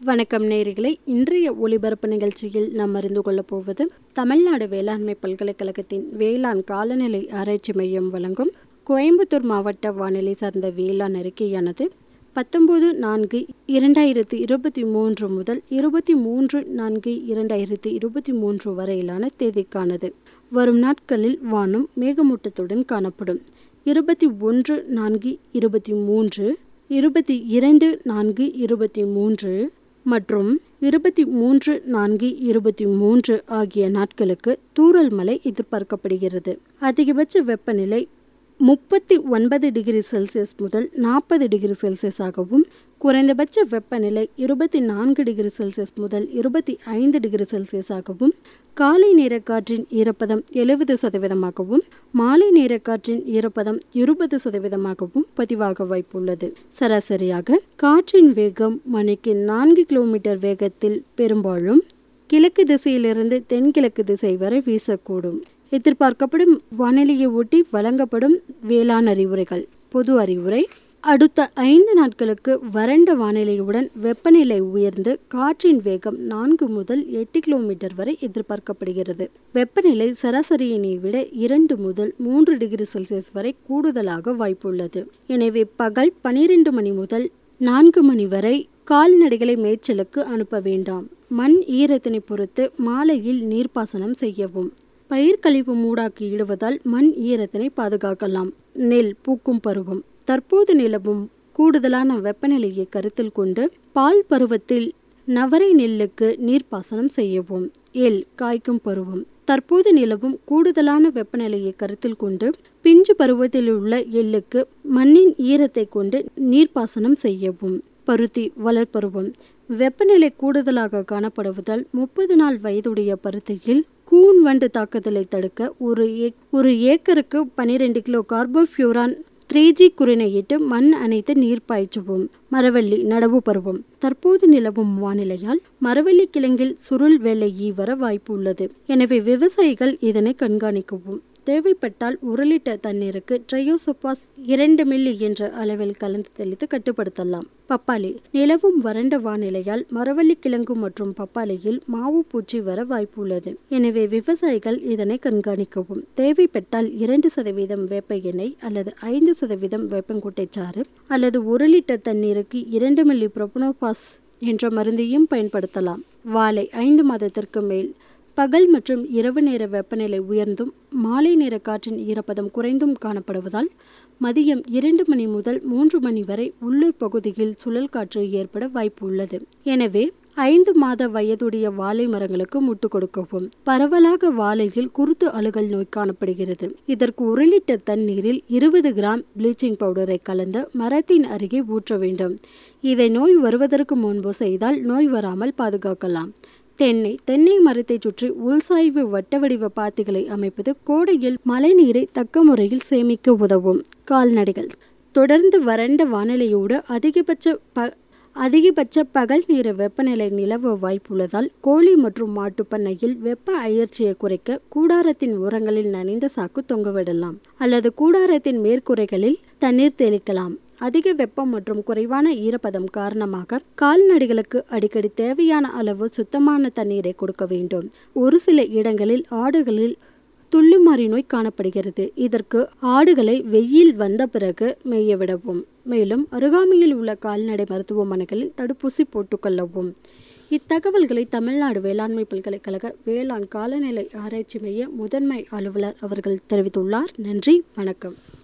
வணக்கம் நேயர்களே இன்றைய ஒளிபரப்பு நிகழ்ச்சியில் நாம் அறிந்து கொள்ளப் போவது தமிழ்நாடு வேளாண்மை பல்கலைக்கழகத்தின் வேளாண் காலநிலை ஆராய்ச்சி மையம் வழங்கும் கோயம்புத்தூர் மாவட்ட வானிலை சார்ந்த வேளாண் அறிக்கையானது பத்தொன்பது நான்கு இரண்டாயிரத்தி இருபத்தி மூன்று முதல் இருபத்தி மூன்று நான்கு இரண்டாயிரத்தி இருபத்தி மூன்று வரையிலான தேதிக்கானது வரும் நாட்களில் வானம் மேகமூட்டத்துடன் காணப்படும் இருபத்தி ஒன்று நான்கு இருபத்தி மூன்று இருபத்தி இரண்டு நான்கு இருபத்தி மூன்று மற்றும் இருபத்தி மூன்று நான்கு இருபத்தி மூன்று ஆகிய நாட்களுக்கு தூறல் மழை எதிர்பார்க்கப்படுகிறது அதிகபட்ச வெப்பநிலை முப்பத்தி ஒன்பது டிகிரி செல்சியஸ் முதல் நாற்பது டிகிரி செல்சியஸாகவும் குறைந்தபட்ச வெப்பநிலை இருபத்தி நான்கு டிகிரி செல்சியஸ் முதல் இருபத்தி ஐந்து டிகிரி செல்சியஸாகவும் காலை நேர காற்றின் ஈரப்பதம் எழுபது சதவீதமாகவும் மாலை நேர காற்றின் ஈரப்பதம் இருபது சதவீதமாகவும் பதிவாக வாய்ப்புள்ளது சராசரியாக காற்றின் வேகம் மணிக்கு நான்கு கிலோமீட்டர் வேகத்தில் பெரும்பாலும் கிழக்கு திசையிலிருந்து தென்கிழக்கு திசை வரை வீசக்கூடும் எதிர்பார்க்கப்படும் வானிலையை ஒட்டி வழங்கப்படும் வேளாண் அறிவுரைகள் பொது அறிவுரை அடுத்த ஐந்து நாட்களுக்கு வறண்ட வானிலையுடன் வெப்பநிலை உயர்ந்து காற்றின் வேகம் நான்கு முதல் எட்டு கிலோமீட்டர் வரை எதிர்பார்க்கப்படுகிறது வெப்பநிலை சராசரியினை விட இரண்டு முதல் மூன்று டிகிரி செல்சியஸ் வரை கூடுதலாக வாய்ப்புள்ளது எனவே பகல் பனிரெண்டு மணி முதல் நான்கு மணி வரை கால்நடைகளை மேய்ச்சலுக்கு அனுப்ப வேண்டாம் மண் ஈரத்தினை பொறுத்து மாலையில் நீர்ப்பாசனம் செய்யவும் பயிர் கழிவு மூடாக்கி இடுவதால் மண் ஈரத்தினை பாதுகாக்கலாம் நெல் பூக்கும் பருவம் தற்போது நிலவும் கூடுதலான வெப்பநிலையை கருத்தில் கொண்டு பால் பருவத்தில் நவரை நெல்லுக்கு நீர்ப்பாசனம் செய்யவும் எல் காய்க்கும் பருவம் தற்போது நிலவும் கூடுதலான வெப்பநிலையை கருத்தில் கொண்டு பிஞ்சு பருவத்தில் உள்ள எள்ளுக்கு மண்ணின் ஈரத்தை கொண்டு நீர்ப்பாசனம் செய்யவும் பருத்தி வளர்ப்பருவம் வெப்பநிலை கூடுதலாக காணப்படுவதால் முப்பது நாள் வயதுடைய பருத்தியில் கூன் வண்டு தாக்குதலை தடுக்க ஒரு ஏக் ஒரு ஏக்கருக்கு பனிரெண்டு கிலோ கார்போஃபியூரான் த்ரீ ஜி குறையிட்டு மண் அணைத்து நீர் பாய்ச்சவும் மரவள்ளி நடவு பருவம் தற்போது நிலவும் வானிலையால் மரவள்ளி கிழங்கில் சுருள் வேலை ஈ வர வாய்ப்பு உள்ளது எனவே விவசாயிகள் இதனை கண்காணிக்கவும் தேவைப்பட்டால் ஒரு லிட்டர் தண்ணீருக்கு ட்ரையோசோபாஸ் இரண்டு மில்லி என்ற அளவில் கலந்து தெளித்து கட்டுப்படுத்தலாம் பப்பாளி நிலவும் வறண்ட வானிலையால் மரவள்ளி கிழங்கு மற்றும் பப்பாளியில் மாவு பூச்சி வர வாய்ப்பு உள்ளது எனவே விவசாயிகள் இதனை கண்காணிக்கவும் தேவைப்பட்டால் இரண்டு சதவீதம் வேப்ப எண்ணெய் அல்லது ஐந்து சதவீதம் வேப்பங்குட்டைச்சாறு அல்லது ஒரு லிட்டர் தண்ணீருக்கு இரண்டு மில்லி புரோபனோபாஸ் என்ற மருந்தையும் பயன்படுத்தலாம் வாழை ஐந்து மாதத்திற்கு மேல் பகல் மற்றும் இரவு நேர வெப்பநிலை உயர்ந்தும் மாலை நேர காற்றின் ஈரப்பதம் குறைந்தும் காணப்படுவதால் மதியம் இரண்டு மணி முதல் மூன்று மணி வரை உள்ளூர் பகுதியில் சுழல் காற்று ஏற்பட வாய்ப்பு உள்ளது எனவே ஐந்து மாத வயதுடைய வாழை மரங்களுக்கு முட்டு கொடுக்கவும் பரவலாக வாழையில் குருத்து அழுகல் நோய் காணப்படுகிறது இதற்கு ஒரு லிட்டர் தண்ணீரில் இருபது கிராம் ப்ளீச்சிங் பவுடரை கலந்து மரத்தின் அருகே ஊற்ற வேண்டும் இதை நோய் வருவதற்கு முன்பு செய்தால் நோய் வராமல் பாதுகாக்கலாம் தென்னை தென்னை மரத்தை சுற்றி உள்சாய்வு வட்ட வடிவ பாத்திகளை அமைப்பது கோடையில் மழைநீரை தக்க முறையில் சேமிக்க உதவும் கால்நடைகள் தொடர்ந்து வறண்ட வானிலையோடு அதிகபட்ச ப அதிகபட்ச பகல் நேர வெப்பநிலை நிலவ வாய்ப்புள்ளதால் கோழி மற்றும் மாட்டு பண்ணையில் வெப்ப அயற்சியை குறைக்க கூடாரத்தின் உரங்களில் நனைந்த சாக்கு தொங்கவிடலாம் அல்லது கூடாரத்தின் மேற்கூரைகளில் தண்ணீர் தெளிக்கலாம் அதிக வெப்பம் மற்றும் குறைவான ஈரப்பதம் காரணமாக கால்நடைகளுக்கு அடிக்கடி தேவையான அளவு சுத்தமான தண்ணீரை கொடுக்க வேண்டும் ஒரு சில இடங்களில் ஆடுகளில் துள்ளுமாறி நோய் காணப்படுகிறது இதற்கு ஆடுகளை வெயில் வந்த பிறகு மேய விடவும் மேலும் அருகாமையில் உள்ள கால்நடை மருத்துவமனைகளில் தடுப்பூசி போட்டுக்கொள்ளவும் இத்தகவல்களை தமிழ்நாடு வேளாண்மை பல்கலைக்கழக வேளாண் காலநிலை ஆராய்ச்சி மைய முதன்மை அலுவலர் அவர்கள் தெரிவித்துள்ளார் நன்றி வணக்கம்